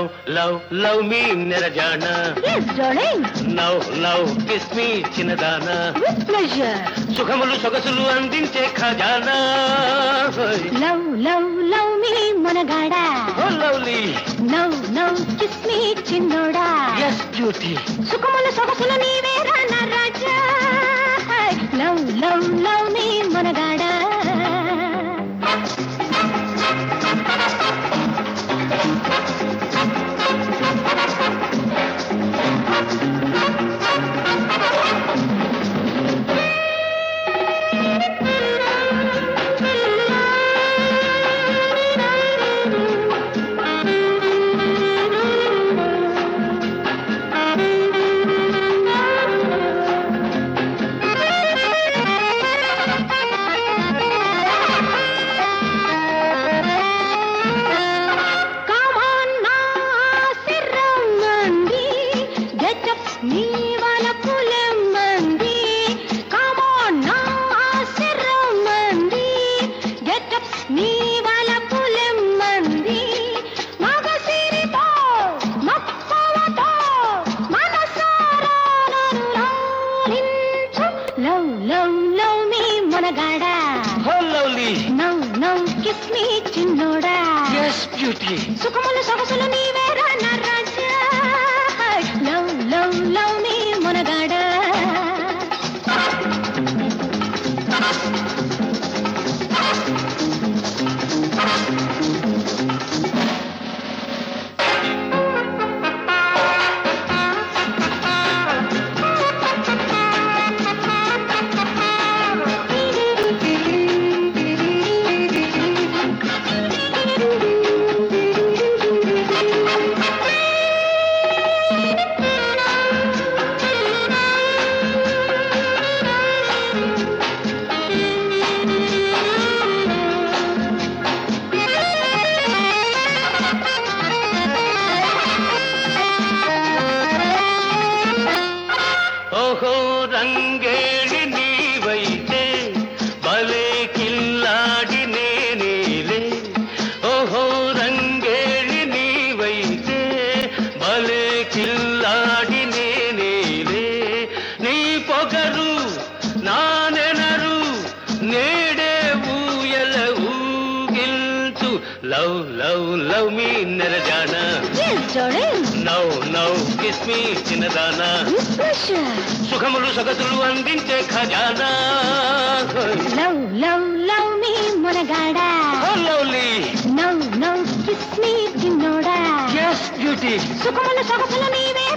Love love me నెరజాన Yes, darling. Now now kiss me చిన్నదానా With pleasure. సుఖములు సొగసులు అందించే ఖజానా Love, love, love me, మనగాడా. Oh lovely No, no, kiss me, చిన్నోడా. ఎస్ బ్యూటీ సుఖముల సొగసులు నీవేరా నా రాజా. Love, love, love me, మనగాడా. Come on నా సిర్రమ్మంది. Get up నీ వలపులెమ్మంది. Come on నా సిర్రమ్మంది. Get up నీ వలపులెమ్మంది. మగసిరితో, మక్కువతో, మనసారా నన్ను లాలించు. Love, love, love me, మనగాడా. Oh lovely No, no, kiss me, చిన్నోడా ఎస్ బ్యూటీ సుఖములు సొగసులు నీవేరా నా రాజా లవ్ లవ్ లవ్ మీ మునగాడా ఓహో రంగేళి నీవైతే భలే కిల్లాడి నేనేలే ఓహో రంగేళి నీవైతే భలే కిల్లాడి నేనేలే నీ పొగరు నా నెనరు నేడే ఊయల ఊగిల్చు లవ్ లవ్ లవ్ మీ నెరజానా Yes, darling. Now now kiss me చిన్నదానా With pleasure. సుఖములు సగతులు అందించే ఖజానా Love, love, love me మునగాడా lovely No, no, kiss me చిన్నోడా ఎస్ బ్యూటీ సుఖములు సొగసులు నీవే